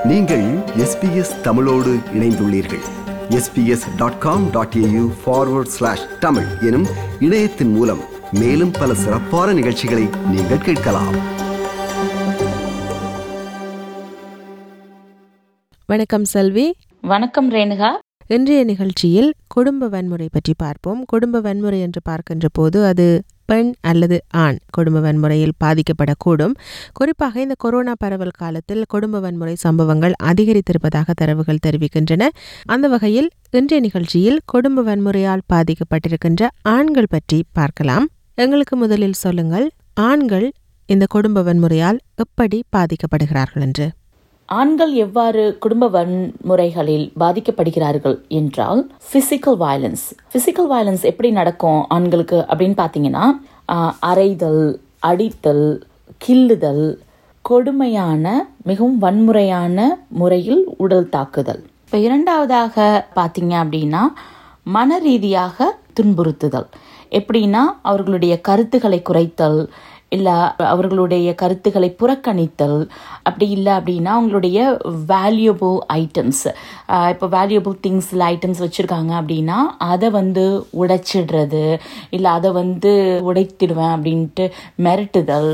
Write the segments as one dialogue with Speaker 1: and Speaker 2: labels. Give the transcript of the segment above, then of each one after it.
Speaker 1: நீங்கள் எஸ்பிஎஸ் தமிழோடு இணைந்துள்ளீர்கள் SBS dot com dot AU forward slash Tamil எனும் இணையத்தின் மூலம் மேலும் பல சிறப்பான நிகழ்ச்சிகளை நீங்கள் கேட்கலாம்
Speaker 2: வணக்கம் செல்வி
Speaker 3: வணக்கம் ரேணுகா
Speaker 2: இன்றைய நிகழ்ச்சியில் குடும்ப வன்முறை பற்றி பார்ப்போம் குடும்ப வன்முறை என்று பார்க்கின்ற போது அது பெண் அல்லது ஆண் குடும்ப வன்முறையில் பாதிக்கப்படக்கூடும் குறிப்பாக இந்த கொரோனா பரவல் காலத்தில் குடும்ப வன்முறை சம்பவங்கள் அதிகரித்திருப்பதாக தரவுகள் தெரிவிக்கின்றன அந்த வகையில் இன்றைய நிகழ்ச்சியில் குடும்ப வன்முறையால் பாதிக்கப்பட்டிருக்கின்ற ஆண்கள் பற்றி பார்க்கலாம் எங்களுக்கு முதலில் சொல்லுங்கள் ஆண்கள் இந்த குடும்ப வன்முறையால் எப்படி பாதிக்கப்படுகிறார்கள் என்று
Speaker 3: ஆண்கள் எவ்வாறு குடும்ப வன்முறைகளில் பாதிக்கப்படுகிறார்கள் என்றால் பிசிக்கல் வயலன்ஸ் பிசிக்கல் வயலன்ஸ் எப்படி நடக்கும் ஆண்களுக்கு அப்படின்னு பார்த்தீங்கன்னா ஆஹ், அறைதல் அடித்தல் கில்லுதல் கொடுமையான மிகவும் வன்முறையான முறையில் உடல் தாக்குதல் இப்போ இரண்டாவதாக பார்த்தீங்க அப்படின்னா மன ரீதியாக துன்புறுத்துதல் எப்படின்னா அவர்களுடைய கருத்துக்களை குறைத்தல் இல்லை அவர்களுடைய கருத்துக்களை புறக்கணித்தல் அப்படி இல்லை அப்படின்னா அவங்களுடைய வேல்யூபிள் ஐட்டம்ஸ் இப்போ வேல்யூபிள் திங்ஸ் இல்லை ஐட்டம்ஸ் வச்சுருக்காங்க அப்படின்னா அதை வந்து உடைச்சிடுறது இல்லை அதை வந்து உடைத்திடுவேன் அப்படின்ட்டு மிரட்டுதல்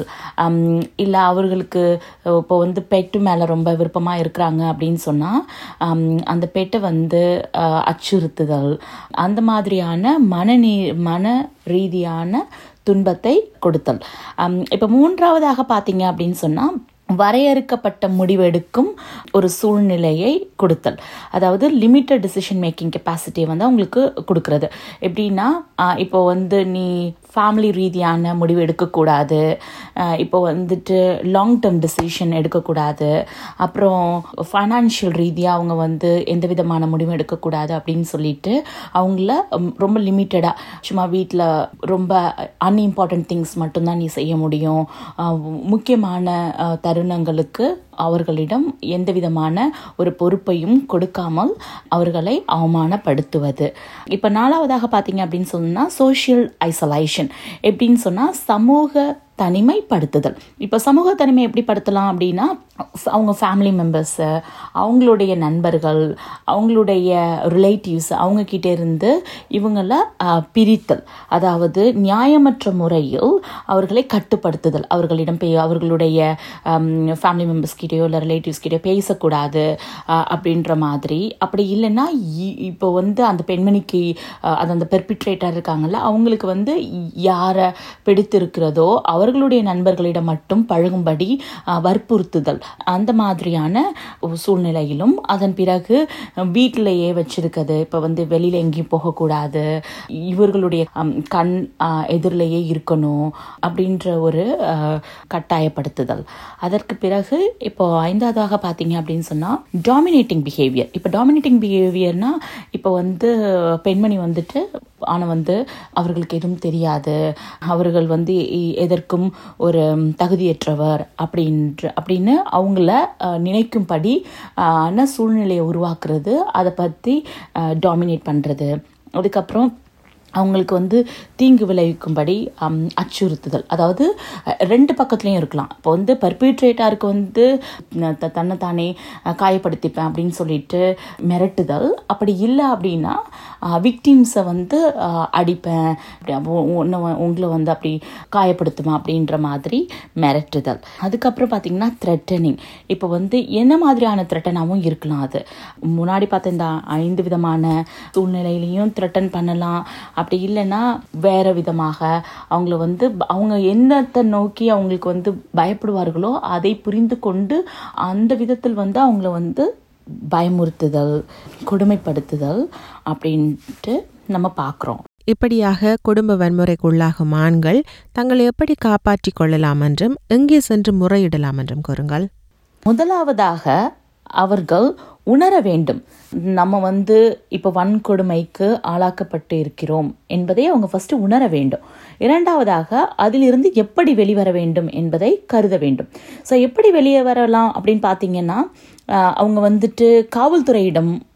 Speaker 3: இல்லை அவர்களுக்கு இப்போ வந்து பெட்டு மேலே ரொம்ப விருப்பமாக இருக்கிறாங்க அப்படின்னு சொன்னால் அந்த பெட்டை வந்து அஹ், அச்சுறுத்துதல் அந்த மாதிரியான மனநீ மன ரீதியான துன்பத்தை கொடுத்தல் அம், இப்ப மூன்றாவதாக பார்த்தீங்க அப்படின்னு சொன்னா வரையறுக்கப்பட்ட முடிவெடுக்கும் ஒரு சூழ்நிலையை கொடுத்தல் அதாவது லிமிட்டட் டிசிஷன் மேக்கிங் கெப்பாசிட்டியை வந்து அவங்களுக்கு கொடுக்கறது எப்படின்னா ஆஹ், இப்போ வந்து நீ ஃபேமிலி ரீதியான முடிவு எடுக்கக்கூடாது ஆஹ், இப்போ வந்துட்டு லாங் டேர்ம் டிசிஷன் எடுக்கக்கூடாது அப்புறம் ஃபைனான்ஷியல் ரீதியாக அவங்க வந்து எந்த விதமான முடிவும் எடுக்கக்கூடாது அப்படின்னு சொல்லிட்டு அவங்கள ம், ரொம்ப லிமிட்டடாக சும்மா வீட்டில் ரொம்ப அன்இம்பார்ட்டன்ட் திங்ஸ் மட்டும்தான் நீ செய்ய முடியும் ஆஹ், முக்கியமான ஆஹ், தருணங்களுக்கு அவர்களிடம் எந்த விதமான ஒரு பொறுப்பையும் கொடுக்காமல் அவர்களை அவமானப்படுத்துவது இப்போ நாலாவதாக பார்த்தீங்க அப்படின்னு சொன்னா சோஷியல் ஐசோலேஷன் எப்படின்னு சொன்னால் சமூக தனிமைப்படுத்துதல் இப்போ சமூக தனிமை எப்படி படுத்தலாம் அப்படின்னா அவங்க ஃபேமிலி மெம்பர்ஸு அவங்களுடைய நண்பர்கள் அவங்களுடைய ரிலேட்டிவ்ஸ் அவங்க கிட்ட இருந்து இவங்கள ஆஹ், பிரித்தல் அதாவது நியாயமற்ற முறையில் அவர்களை கட்டுப்படுத்துதல் அவர்களிடம் பே அவர்களுடைய ஃபேமிலி மெம்பர்ஸ் கிட்டயோ இல்லை ரிலேட்டிவ்ஸ் கிட்டயோ பேசக்கூடாது ஆஹ், அப்படின்ற மாதிரி அப்படி இல்லைன்னா இ- இப்போ வந்து அந்த பெண்மணிக்கு ஆஹ், அது அந்த பெர்பிட்ரேட்டர் இருக்காங்கல்ல அவங்களுக்கு வந்து யாரை பிடித்திருக்கிறதோ அவர்களுடைய நண்பர்களிடம் மட்டும் பழகும்படி ஆஹ், வற்புறுத்துதல் அந்த மாதிரியான ஒரு சூழ்நிலையிலும் அதன் பிறகு வீட்டிலேயே வச்சிருக்கிறது இப்போ வந்து வெளியில எங்கேயும் போகக்கூடாது இவர்களுடைய ஹம், கண் ஆஹ், எதிரிலேயே இருக்கணும் அப்படின்ற ஒரு ஆஹ், கட்டாயப்படுத்துதல் அதற்கு பிறகு இப்போ ஐந்தாவதாக பார்த்தீங்க அப்படின்னு சொன்னா டாமினேட்டிங் பிஹேவியர் இப்போ டாமினேட்டிங் பிஹேவியர்னா இப்போ வந்து பெண்மணி வந்துட்டு ஆனா வந்து அவர்களுக்கு எதுவும் தெரியாது அவர்கள் வந்து எ- எதற்கும் ஒரு தகுதியற்றவர் அப்படின்ற அப்படின்னு அவங்கள அஹ், நினைக்கும்படி அஹ், ஆன சூழ்நிலையை உருவாக்குறது அதை பற்றி டாமினேட் பண்ணுறது அதுக்கப்புறம் அவங்களுக்கு வந்து தீங்கு விளைவிக்கும்படி அம், அச்சுறுத்துதல் அதாவது அஹ், ரெண்டு பக்கத்துலையும் இருக்கலாம் இப்போ வந்து பர்பிட்ரேட்டாருக்கு வந்து ந- த- தன்னைத்தானே அஹ், காயப்படுத்திப்பேன் அப்படின்னு சொல்லிட்டு மிரட்டுதல் அப்படி இல்லை அப்படின்னா விக்டிம்ஸை வந்து அஹ், அடிப்பேன் அப்படி அவ- உன்னை வ- உங்களை வந்து அப்படி காயப்படுத்துவேன் அப்படின்ற மாதிரி மிரட்டுதல் அதுக்கப்புறம் பார்த்தீங்கன்னா த்ரெட்டனிங் இப்போ வந்து என்ன மாதிரியான த்ரெட்டனாகவும் இருக்கலாம் அது முன்னாடி பார்த்த இந்த ஐந்து விதமான சூழ்நிலையிலையும் த்ரெட்டன் பண்ணலாம் அப்படி இல்லைன்னா வேற விதமாக அவங்கள வந்து ப- அவங்க என்னத்தை நோக்கி அவங்களுக்கு வந்து பயப்படுவார்களோ அதை புரிந்து கொண்டு அந்த விதத்தில் வந்து அவங்கள வந்து பயமுறுத்துதல் கொடுமைப்படுத்துதல் அப்படின்ட்டு நம்ம பார்க்குறோம்
Speaker 2: இப்படியாக குடும்ப வன்முறைக்குள்ளாகும் ஆண்கள் தங்களை எப்படி காப்பாற்றிக் கொள்ளலாம் என்றும் எங்கே சென்று முறையிடலாம் என்றும் கூறுங்கள்
Speaker 3: முதலாவதாக அவர்கள் உணர வேண்டும் நம்ம வந்து இப்போ வன்கொடுமைக்கு ஆளாக்கப்பட்டு இருக்கிறோம் என்பதை அவங்க ஃபர்ஸ்ட் உணர வேண்டும் இரண்டாவதாக அதிலிருந்து எப்படி வெளிவர வேண்டும் என்பதை கருத வேண்டும் ஸோ எப்படி வெளியே வரலாம் அப்படின்னு பார்த்தீங்கன்னா ஆஹ், அவங்க வந்துட்டு காவல்துறையிடம்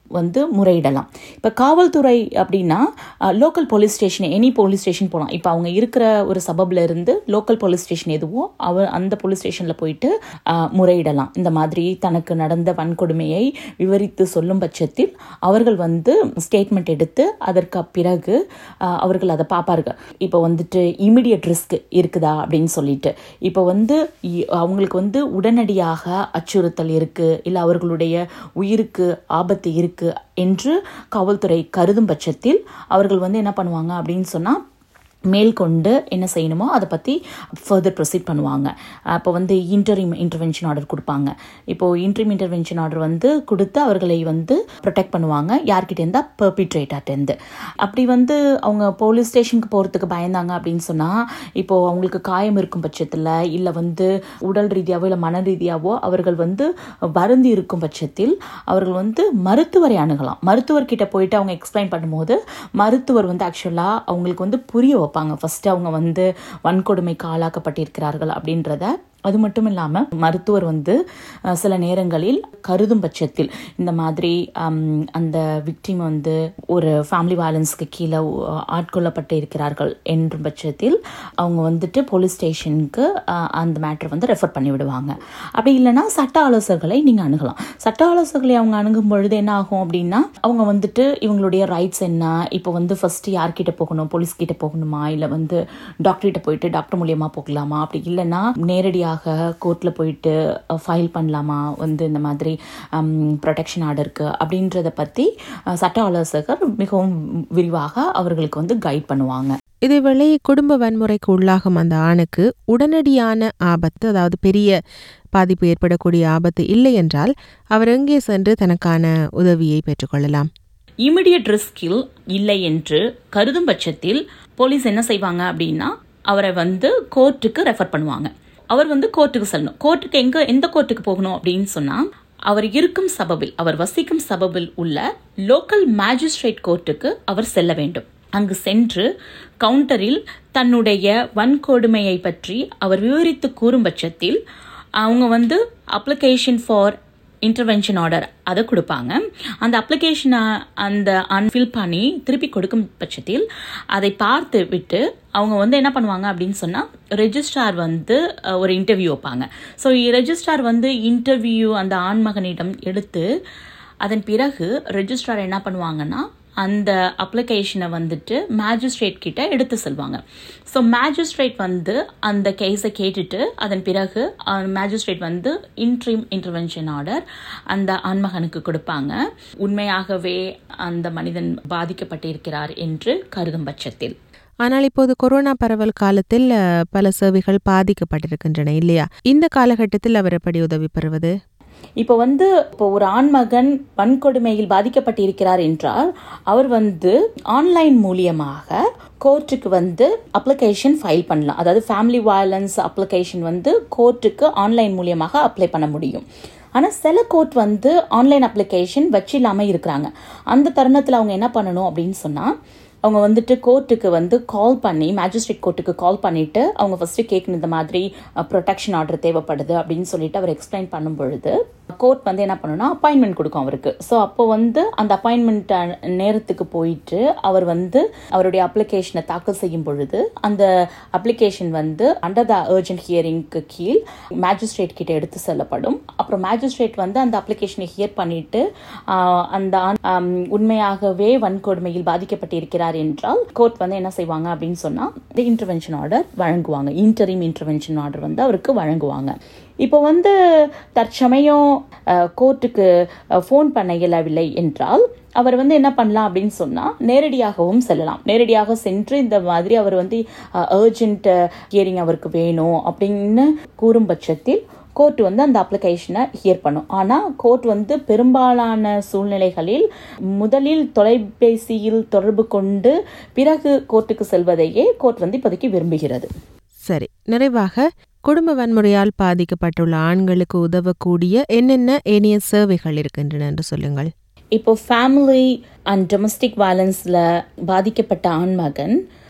Speaker 3: வந்து முறையிடலாம் இப்போ காவல்துறை அப்படின்னா local police station any police station போகலாம் இப்போ அவங்க இருக்கிற ஒரு சபப்ல இருந்து லோக்கல் போலீஸ் ஸ்டேஷன் எதுவோ அவ அந்த போலீஸ் ஸ்டேஷனில் போயிட்டு அஹ், முறையிடலாம் இந்த மாதிரி தனக்கு நடந்த வன்கொடுமையை விவரித்து சொல்லும் பட்சத்தில் அவர்கள் வந்து ஸ்டேட்மெண்ட் எடுத்து அதற்கு பிறகு அஹ், அவர்கள் அதை பார்ப்பார்கள் இப்போ வந்துட்டு இமிடியட் ரிஸ்க் இருக்குதா அப்படின்னு சொல்லிட்டு இப்போ வந்து இ- அவங்களுக்கு வந்து உடனடியாக அச்சுறுத்தல் இருக்கு இல்லை அவர்களுடைய உயிருக்கு ஆபத்து இருக்கு என்று காவல்துறை கருதும் பட்சத்தில் அவர்கள் வந்து என்ன பண்ணுவாங்க அப்படின்னு சொன்னா மேல்கொண்டு என்ன செய்யணுமோ அதை பற்றி ஃபர்தர் ப்ரொசீட் பண்ணுவாங்க அப்போ வந்து இன்டரிம் இன்டர்வென்ஷன் ஆர்டர் கொடுப்பாங்க இப்போ இன்டரிம் இன்டர்வென்ஷன் ஆர்டர் வந்து கொடுத்து அவர்களை வந்து ப்ரொடெக்ட் பண்ணுவாங்க யார்கிட்ட இருந்தா பெர்பிட்ரேட்டாட்டேருந்து அப்படி வந்து அவங்க போலீஸ் ஸ்டேஷனுக்கு போகிறதுக்கு பயந்தாங்க அப்படின்னு சொன்னால் இப்போ அவங்களுக்கு காயம் இருக்கும் பட்சத்தில் இல்லை வந்து உடல் ரீதியாவோ இல்லை மன ரீதியாவோ அவர்கள் வந்து வருந்தி இருக்கும் பட்சத்தில் அவர்கள் வந்து மருத்துவரை அணுகலாம் மருத்துவர்கிட்ட போயிட்டு அவங்க எக்ஸ்பிளைன் பண்ணும்போது மருத்துவர் வந்து ஆக்சுவலாக அவங்களுக்கு வந்து புரிய வைப்பாங்க ஃபர்ஸ்ட் அவங்க வந்து வன்கொடுமைக்கு ஆளாக்கப்பட்டிருக்கிறார்கள் அப்படின்றத அது மட்டும் இல்லாமல் மருத்துவர் வந்து அஹ், சில நேரங்களில் கருதும் பட்சத்தில் இந்த மாதிரி ஹம், அந்த விக்டிம் வந்து ஒரு ஃபேமிலி வயலன்ஸ்க்கு கீழே அஹ், ஆட்கொள்ளப்பட்டு இருக்கிறார்கள் என்ற பட்சத்தில் அவங்க வந்துட்டு போலீஸ் ஸ்டேஷனுக்கு அஹ், அந்த மேட்டர் வந்து ரெஃபர் பண்ணி விடுவாங்க அப்படி இல்லைன்னா சட்ட ஆலோசகர்களை நீங்கள் அணுகலாம் சட்ட ஆலோசகர்களை அவங்க அணுகும் பொழுது என்ன ஆகும் அப்படின்னா அவங்க வந்துட்டு இவங்களுடைய ரைட்ஸ் என்ன இப்போ வந்து ஃபர்ஸ்ட் யார்கிட்ட போகணும் போலீஸ் கிட்ட போகணுமா இல்லை வந்து டாக்டர்கிட்ட போயிட்டு டாக்டர் மூலியமா போகலாமா அப்படி இல்லைன்னா நேரடியாக கோர்ட்டில் போயிட்டு ஃபைல் பண்ணலாமா வந்து இந்த மாதிரி ப்ரொடெக்ஷன் ஆர்டருக்கு அப்படின்றத பற்றி அஹ், சட்ட ஆலோசகர் மிகவும் விரிவாக அவர்களுக்கு வந்து கைட் பண்ணுவாங்க
Speaker 2: இதேவேளை குடும்ப வன்முறைக்கு உள்ளாகும் அந்த ஆணுக்கு உடனடியான ஆபத்து அதாவது பெரிய பாதிப்பு ஏற்படக்கூடிய ஆபத்து இல்லை என்றால் அவர் எங்கே சென்று தனக்கான உதவியை பெற்றுக்கொள்ளலாம்
Speaker 3: இமிடியட் ரிஸ்கில் இல்லை என்று கருதும் பட்சத்தில் போலீஸ் என்ன செய்வாங்க அப்படின்னா அவரை வந்து கோர்ட்டுக்கு ரெஃபர் பண்ணுவாங்க அவர் வந்து கோர்ட்டுக்கு செல்லணும் கோர்ட்டுக்கு எங்க எந்த கோர்ட்டுக்கு போகணும் அப்படின்னு சொன்னா அவர் இருக்கும் சபபில் அவர் வசிக்கும் சபபில் உள்ள லோக்கல் மேஜிஸ்ட்ரேட் கோர்ட்டுக்கு அவர் செல்ல வேண்டும் அங்கு சென்று கவுண்டரில் தன்னுடைய வன்கொடுமையை பற்றி அவர் விவரித்து கூறும் பட்சத்தில் அவங்க வந்து அப்ளிகேஷன் ஃபார் இன்டர்வென்ஷன் ஆர்டர் அதை கொடுப்பாங்க அந்த அப்ளிகேஷனை அந்த அன்ஃபில் பண்ணி திருப்பி கொடுக்கும் பட்சத்தில் அதை பார்த்து விட்டு அவங்க வந்து என்ன பண்ணுவாங்க அப்படின்னு சொன்னால் ரெஜிஸ்ட்ரார் வந்து அஹ், ஒரு இன்டர்வியூ வைப்பாங்க ஸோ ரெஜிஸ்ட்ரார் வந்து இன்டர்வியூ அந்த ஆண்மகனிடம் எடுத்து அதன் பிறகு ரெஜிஸ்ட்ரார் என்ன பண்ணுவாங்கன்னா அந்த அப்ளிகேஷனை வந்துட்டு மேஜிஸ்ட்ரேட் கிட்ட எடுத்து செல்வாங்க ஸோ மேஜிஸ்ட்ரேட் வந்து அந்த கேஸை கேட்டுட்டு அதன் பிறகு மேஜிஸ்ட்ரேட் வந்து இன்ட்ரீம் இன்டர்வென்ஷன் ஆர்டர் அந்த ஆண்மகனுக்கு கொடுப்பாங்க உண்மையாகவே அந்த மனிதன் பாதிக்கப்பட்டிருக்கிறார் என்று கருதும் பட்சத்தில்
Speaker 2: ஆனால் இப்போது கொரோனா பரவல் காலத்தில் அஹ், பல சேவைகள் பாதிக்கப்பட்டிருக்கின்றன இல்லையா இந்த காலகட்டத்தில் அவர் எப்படி உதவி பெறுவது
Speaker 3: இப்போ வந்து இப்போ ஒரு ஆண்மகன் வன்கொடுமையில் பாதிக்கப்பட்டிருக்கிறார் என்றால் அவர் வந்து ஆன்லைன் மூலியமாக கோர்ட்டுக்கு வந்து அப்ளிகேஷன் ஃபைல் பண்ணலாம் அதாவது ஃபேமிலி வயலன்ஸ் அப்ளிகேஷன் வந்து கோர்ட்டுக்கு ஆன்லைன் மூலியமாக அப்ளை பண்ண முடியும் ஆனால் சில கோர்ட் வந்து ஆன்லைன் அப்ளிகேஷன் வச்சு இல்லாமல் இருக்கிறாங்க அந்த தருணத்தில் அவங்க என்ன பண்ணணும் அப்படின்னு சொன்னால் அவங்க வந்துட்டு கோர்ட்டுக்கு வந்து கால் பண்ணி மேஜிஸ்ட்ரேட் கோர்ட்டுக்கு கால் பண்ணிட்டு அவங்க ஃபர்ஸ்ட் கேட்கணும் இந்த மாதிரி ப்ரொடெக்ஷன் ஆர்டர் தேவைப்படுது அப்படின்னு சொல்லிட்டு அவர் எக்ஸ்பிளைன் பண்ணும் பொழுது கோர்ட் வந்து என்ன பண்ணணும்னா அப்பாயின்மெண்ட் கொடுக்கும் அவருக்கு ஸோ அப்போ வந்து அந்த அப்பாயின்மெண்ட் நேரத்துக்கு போயிட்டு அவர் வந்து அவருடைய அப்ளிகேஷனை தாக்கல் செய்யும் பொழுது அந்த அப்ளிகேஷன் வந்து அண்டர் த அர்ஜென்ட் ஹியரிங்க்கு கீழ் மேஜிஸ்ட்ரேட் கிட்ட எடுத்து செல்லப்படும் அப்புறம் மேஜிஸ்ட்ரேட் வந்து அந்த அப்ளிகேஷனை ஹியர் பண்ணிட்டு ஆஹ், அந்த ஆண், ஆம், உண்மையாகவே வன்கொடுமையில் பாதிக்கப்பட்டிருக்கிறார் என்றால் கோர்ட் வந்து என்ன செய்வாங்க அப்படின்னு சொன்னா இன்டர்வென்ஷன் ஆர்டர் வழங்குவாங்க இன்டரிம் இன்டர்வென்ஷன் ஆர்டர் வந்து அவருக்கு வழங்குவாங்க இப்போ வந்து தற்சமயம் அஹ், கோர்ட்டுக்கு ஃபோன் பண்ண இயலவில்லை என்றால் அவர் வந்து என்ன பண்ணலாம் அப்படின்னு சொன்னா நேரடியாகவும் செல்லலாம் நேரடியாக சென்று இந்த மாதிரி அவர் வந்து அர்ஜென்ட் ஹியரிங் அவருக்கு வேணும் அப்படின்னு கூறும் பட்சத்தில் கோர்ட் வந்து அந்த அப்ளிகேஷனை ஹியர் பண்ணும் ஆனால் கோர்ட் வந்து பெரும்பாலான சூழ்நிலைகளில் முதலில் தொலைபேசியில் தொடர்பு கொண்டு பிறகு கோர்ட்டுக்கு செல்வதையே கோர்ட் வந்து இப்போதைக்கு விரும்புகிறது
Speaker 2: சரி நிறைவாக குடும்ப வன்முறையால் பாதிக்கப்பட்டுள்ள ஆண்களுக்கு உதவக்கூடிய என்னென்ன ஏனைய சேவைகள் இருக்கின்றன என்று சொல்லுங்கள்
Speaker 3: இப்போ ஃபேமிலி அண்ட் டொமஸ்டிக் வயலன்ஸில் பாதிக்கப்பட்ட ஆண்மகன்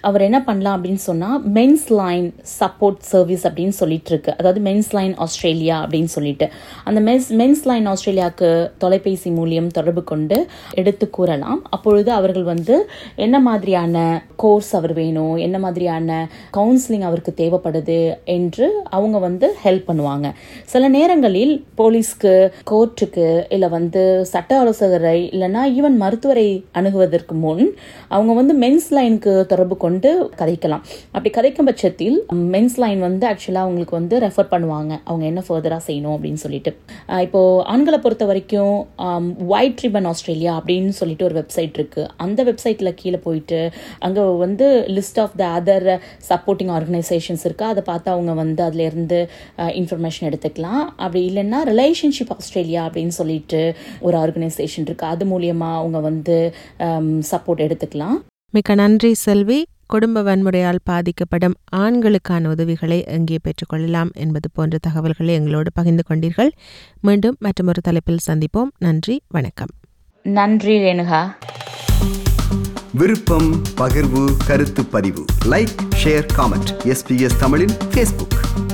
Speaker 3: அவர் என்ன பண்ணலாம் அப்படின்னு சொன்னா மென்ஸ் லைன் சப்போர்ட் சர்வீஸ் அப்படின்னு சொல்லிட்டு இருக்கு அதாவது மென்ஸ் லைன் ஆஸ்திரேலியா அப்படின்னு சொல்லிட்டு அந்த மென்ஸ் மென்ஸ் லைன் ஆஸ்திரேலியாவுக்கு தொலைபேசி மூலியம் தொடர்பு கொண்டு எடுத்து கூறலாம் அப்பொழுது அவர்கள் வந்து என்ன மாதிரியான கோர்ஸ் அவர் வேணும் என்ன மாதிரியான கவுன்சிலிங் அவருக்கு தேவைப்படுது என்று அவங்க வந்து ஹெல்ப் பண்ணுவாங்க சில நேரங்களில் போலீஸ்க்கு கோர்ட்டுக்கு இல்லை வந்து சட்ட ஆலோசகரை இல்லைன்னா ஈவன் மருத்துவரை அணுகுவதற்கு முன் அவங்க வந்து மென்ஸ் லைனுக்கு தொடர்பு கொண்டு கதைக்கலாம் அப்படி கதைக்கும் பட்சத்தில் மென்ஸ் லைன் வந்து ஆக்சுவலாக அவங்களுக்கு வந்து ரெஃபர் பண்ணுவாங்க அவங்க என்ன ஃபர்தராக செய்யணும் அப்படின்னு சொல்லிட்டு ஆஹ் இப்போ ஆண்களை பொறுத்த வரைக்கும் ஒயிட் ரிபன் ஆஸ்திரேலியா அப்படின்னு சொல்லிட்டு ஒரு வெப்சைட் இருக்கு அந்த வெப்சைட்ல கீழே போயிட்டு அங்க வந்து list of the other supporting organisations இருக்கு அதை பார்த்து அவங்க வந்து அதுல இருந்து இன்ஃபர்மேஷன் எடுத்துக்கலாம் அப்படி இல்லைன்னா ரிலேஷன்ஷிப் ஆஸ்திரேலியா அப்படின்னு சொல்லிட்டு ஒரு ஆர்கனைசேஷன் இருக்கு அது மூலியமா அவங்க வந்து சப்போர்ட் எடுத்துக்கலாம்
Speaker 2: மிக்க நன்றி செல்வி குடும்ப வன்முறையால் பாதிக்கப்படும் ஆண்களுக்கான உதவிகளை எங்கே பெற்றுக்கொள்ளலாம் என்பது போன்ற தகவல்களை எங்களோடு பகிர்ந்து கொண்டீர்கள் மீண்டும் மற்றொரு தலைப்பில் சந்திப்போம் நன்றி வணக்கம்
Speaker 3: நன்றி ரேணுகா
Speaker 1: விருப்பம் பகிர்வு கருத்து பதிவு லைக் ஷேர் காமெண்ட் எஸ்பிஎஸ் தமிழின் ஃபேஸ்புக்